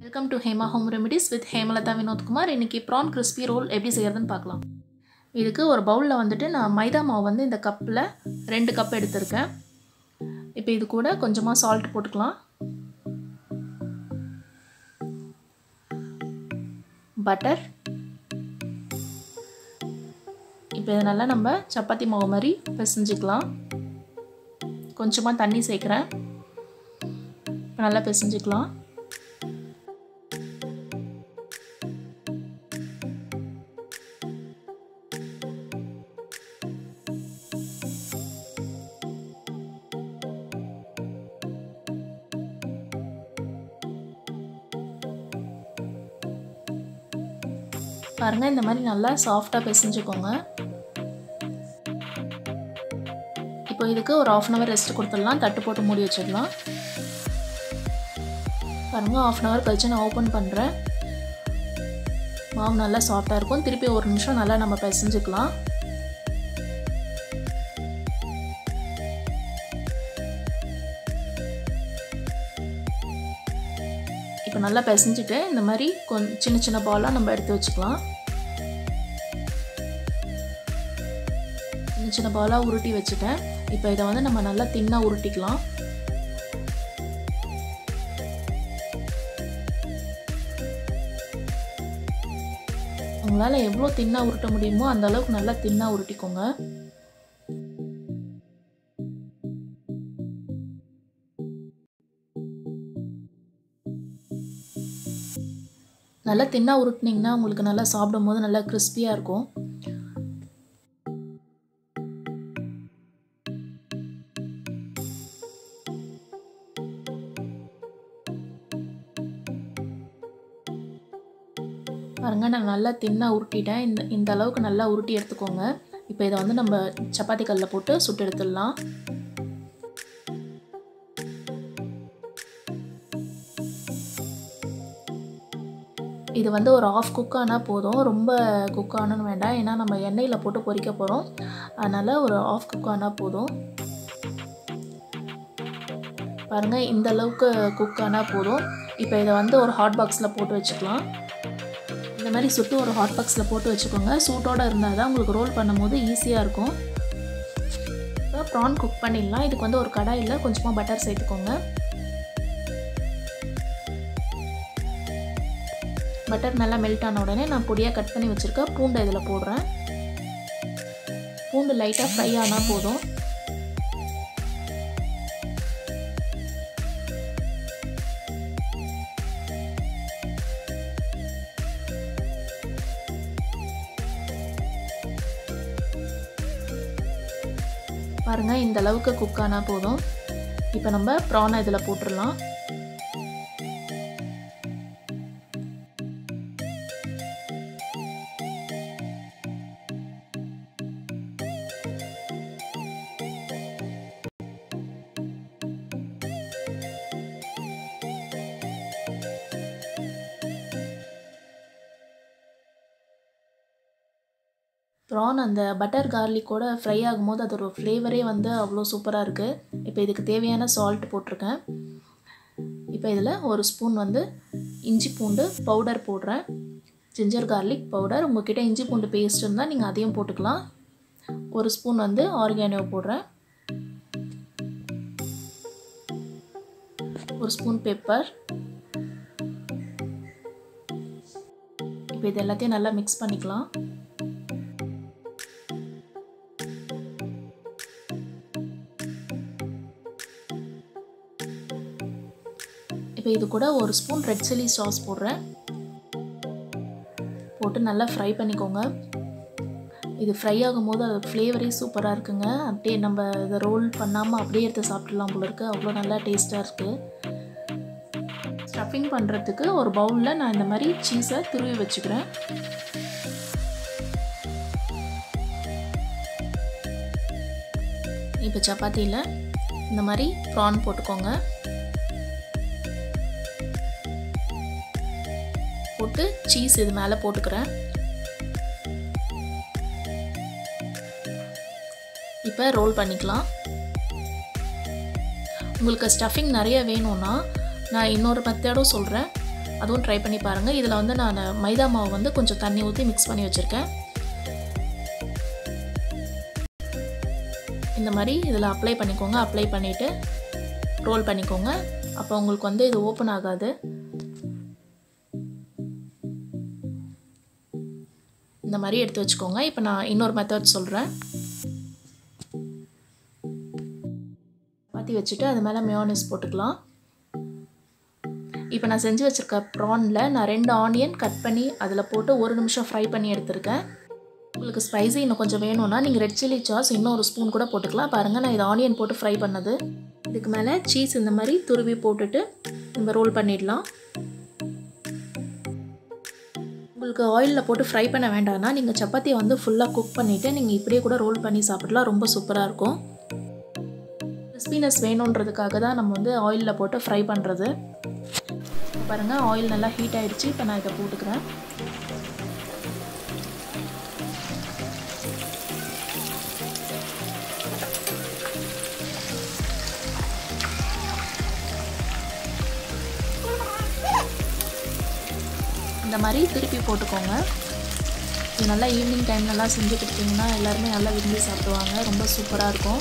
welcome to Hema home remedies with Hemalatha Vinothkumar இன்றைக்கி prawn crispy role எப்படி செய்கிறதுன்னு பார்க்கலாம் இதுக்கு ஒரு பவுலில் வந்துட்டு நான் மைதா மாவு வந்து இந்த கப்பில் ரெண்டு கப் எடுத்திருக்கேன் இப்போ இது கூட கொஞ்சமாக சால்ட் போட்டுக்கலாம் பட்டர் இப்போ இதை நல்லா நம்ம சப்பாத்தி மாவு மாதிரி பிசைஞ்சிக்கலாம் கொஞ்சமாக தண்ணி சேர்க்குறேன் நல்லா பிசைஞ்சிக்கலாம் பாருங்கள் இந்த மாதிரி நல்லா சாஃப்டாக பிசைஞ்சுக்கோங்க இப்போ இதுக்கு ஒரு ஆஃப் அன் ஹவர் ரெஸ்ட் கொடுத்துடலாம் தட்டு போட்டு மூடி வச்சிடலாம் பாருங்கள் ஆஃப் அன் ஹவர் கழிச்சு நான் ஓப்பன் பண்ணுறேன் மாவு நல்லா சாஃப்டாக இருக்கும் திருப்பி ஒரு நிமிஷம் நல்லா நம்ம பிசைஞ்சுக்கலாம் இப்போ நல்லா பிசைஞ்சிட்டு இந்த மாதிரி கொஞ்சம் சின்ன சின்ன பாலாக நம்ம எடுத்து வச்சுக்கலாம் சின்ன சின்ன பாலாக உருட்டி வச்சுட்டேன் இப்போ இதை வந்து நம்ம நல்லா தின்னாக உருட்டிக்கலாம் உங்களால் எவ்வளோ தின்னாக உருட்ட முடியுமோ அந்த அளவுக்கு நல்லா தின்னாக உருட்டிக்கோங்க நல்லா தின்னாக உருட்டினீங்கன்னா உங்களுக்கு நல்லா சாப்பிடும் போது நல்லா கிறிஸ்பியாக இருக்கும் பாருங்கள் நான் நல்லா தின்னாக உருட்டிட்டேன் இந்த இந்த அளவுக்கு நல்லா உருட்டி எடுத்துக்கோங்க இப்போ இதை வந்து நம்ம சப்பாத்தி கல்லில் போட்டு சுட்டு எடுத்துடலாம் இது வந்து ஒரு ஆஃப் குக் ஆனால் போதும் ரொம்ப குக் ஆனன்னு வேண்டாம் ஏன்னா நம்ம எண்ணெயில் போட்டு பொரிக்க போகிறோம் அதனால் ஒரு ஆஃப் குக் ஆனால் போதும் பாருங்கள் இந்த அளவுக்கு குக் ஆனால் போதும் இப்போ இதை வந்து ஒரு ஹாட் பாக்ஸில் போட்டு வச்சுக்கலாம் இந்த மாதிரி சுட்டு ஒரு ஹாட் பாக்ஸில் போட்டு வச்சுக்கோங்க சூட்டோடு இருந்தால் தான் உங்களுக்கு ரோல் பண்ணும்போது ஈஸியாக இருக்கும் இப்போ ப்ரான் குக் பண்ணிடலாம் இதுக்கு வந்து ஒரு கடாயில் கொஞ்சமாக பட்டர் சேர்த்துக்கோங்க பட்டர் நல்லா மெல்ட் ஆன உடனே நான் பொடியாக கட் பண்ணி வச்சுருக்க பூண்டை இதில் போடுறேன் பூண்டு லைட்டாக ஃப்ரை ஆனால் போதும் பாருங்கள் இந்த அளவுக்கு குக் ஆனால் போதும் இப்போ நம்ம ப்ரானை இதில் போட்டுடலாம் ப்ரான் அந்த பட்டர் கார்லிக்கோட ஃப்ரை ஆகும்போது அதோட ஃப்ளேவரே வந்து அவ்வளோ சூப்பராக இருக்குது இப்போ இதுக்கு தேவையான சால்ட் போட்டிருக்கேன் இப்போ இதில் ஒரு ஸ்பூன் வந்து இஞ்சி பூண்டு பவுடர் போடுறேன் ஜிஞ்சர் கார்லிக் பவுடர் உங்கள்கிட்ட இஞ்சி பூண்டு பேஸ்ட் இருந்தால் நீங்கள் அதையும் போட்டுக்கலாம் ஒரு ஸ்பூன் வந்து ஆர்கானோ போடுறேன் ஒரு ஸ்பூன் பெப்பர் இப்போ இது எல்லாத்தையும் நல்லா மிக்ஸ் பண்ணிக்கலாம் இப்போ இது கூட ஒரு ஸ்பூன் ரெட் சில்லி சாஸ் போடுறேன் போட்டு நல்லா ஃப்ரை பண்ணிக்கோங்க இது ஃப்ரை ஆகும்போது அது ஃப்ளேவரே சூப்பராக இருக்குங்க அப்படியே நம்ம இதை ரோல் பண்ணாமல் அப்படியே எடுத்து சாப்பிட்லாம் போல இருக்குது அவ்வளோ நல்லா டேஸ்ட்டாக இருக்குது ஸ்டஃபிங் பண்ணுறதுக்கு ஒரு பவுலில் நான் இந்த மாதிரி சீஸை துருவி வச்சுக்கிறேன் இப்போ சப்பாத்தியில் இந்த மாதிரி ப்ரான் போட்டுக்கோங்க போட்டு சீஸ் இது மேலே போட்டுக்கிறேன் இப்போ ரோல் பண்ணிக்கலாம் உங்களுக்கு ஸ்டஃபிங் நிறைய வேணும்னா நான் இன்னொரு மெத்தடும் சொல்கிறேன் அதுவும் ட்ரை பண்ணி பாருங்கள் இதில் வந்து நான் மைதா மாவு வந்து கொஞ்சம் தண்ணி ஊற்றி மிக்ஸ் பண்ணி வச்சுருக்கேன் இந்த மாதிரி இதில் அப்ளை பண்ணிக்கோங்க அப்ளை பண்ணிவிட்டு ரோல் பண்ணிக்கோங்க அப்போ உங்களுக்கு வந்து இது ஓப்பன் ஆகாது இந்த மாதிரி எடுத்து வச்சுக்கோங்க இப்போ நான் இன்னொரு மெத்தட் சொல்கிறேன் மாற்றி வச்சுட்டு அது மேலே மியோனிஸ் போட்டுக்கலாம் இப்போ நான் செஞ்சு வச்சுருக்க ப்ரானில் நான் ரெண்டு ஆனியன் கட் பண்ணி அதில் போட்டு ஒரு நிமிஷம் ஃப்ரை பண்ணி எடுத்திருக்கேன் உங்களுக்கு ஸ்பைசி இன்னும் கொஞ்சம் வேணும்னா நீங்கள் ரெட் சில்லி சாஸ் இன்னும் ஒரு ஸ்பூன் கூட போட்டுக்கலாம் பாருங்கள் நான் இது ஆனியன் போட்டு ஃப்ரை பண்ணது இதுக்கு மேலே சீஸ் இந்த மாதிரி துருவி போட்டுட்டு நம்ம ரோல் பண்ணிடலாம் உங்களுக்கு ஆயிலில் போட்டு ஃப்ரை பண்ண வேண்டாம்னா நீங்கள் சப்பாத்தியை வந்து ஃபுல்லாக குக் பண்ணிவிட்டு நீங்கள் இப்படியே கூட ரோல் பண்ணி சாப்பிடலாம் ரொம்ப சூப்பராக இருக்கும் கிறிஸ்பினஸ் வேணுன்றதுக்காக தான் நம்ம வந்து ஆயிலில் போட்டு ஃப்ரை பண்ணுறது பாருங்கள் ஆயில் நல்லா ஹீட் ஆகிடுச்சு இப்போ நான் இதை போட்டுக்கிறேன் இந்த மாதிரி திருப்பி போட்டுக்கோங்க இது நல்லா ஈவினிங் டைம்லலாம் செஞ்சு கொடுத்தீங்கன்னா எல்லாருமே நல்லா விரும்பி சாப்பிடுவாங்க ரொம்ப சூப்பராக இருக்கும்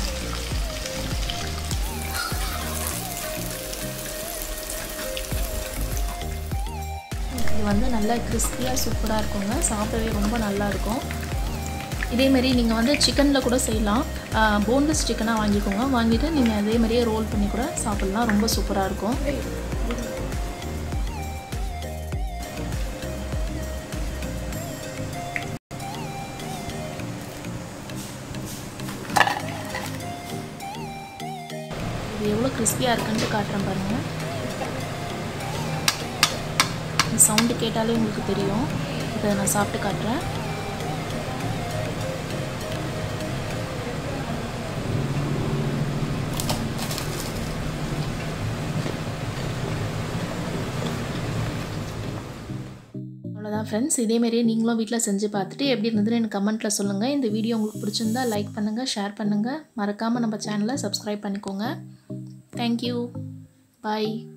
இது வந்து நல்லா கிறிஸ்பியாக சூப்பராக இருக்குங்க சாப்பிடவே ரொம்ப நல்லா இருக்கும் இதேமாரி நீங்கள் வந்து சிக்கனில் கூட செய்யலாம் போன்லெஸ் சிக்கனாக வாங்கிக்கோங்க வாங்கிட்டு நீங்கள் அதே மாதிரியே ரோல் பண்ணி கூட சாப்பிட்லாம் ரொம்ப சூப்பராக இருக்கும் இது எவ்வளோ கிறிஸ்பியாக இருக்குன்ட்டு காட்டுறேன் பாருங்கள் இந்த சவுண்டு கேட்டாலே உங்களுக்கு தெரியும் இதை நான் சாப்பிட்டு காட்டுறேன் அவ்வளோதான் ஃப்ரெண்ட்ஸ் இதேமாரியே நீங்களும் வீட்டில் செஞ்சு பார்த்துட்டு எப்படி இருந்ததுன்னு எனக்கு கமெண்ட்டில் சொல்லுங்கள் இந்த வீடியோ உங்களுக்கு பிடிச்சிருந்தா லைக் பண்ணுங்கள் ஷேர் பண்ணுங்கள் மறக்காமல் நம்ம சேனலை சப்ஸ்கிரைப் பண்ணிக்கோங்க தேங்க்யூ பாய்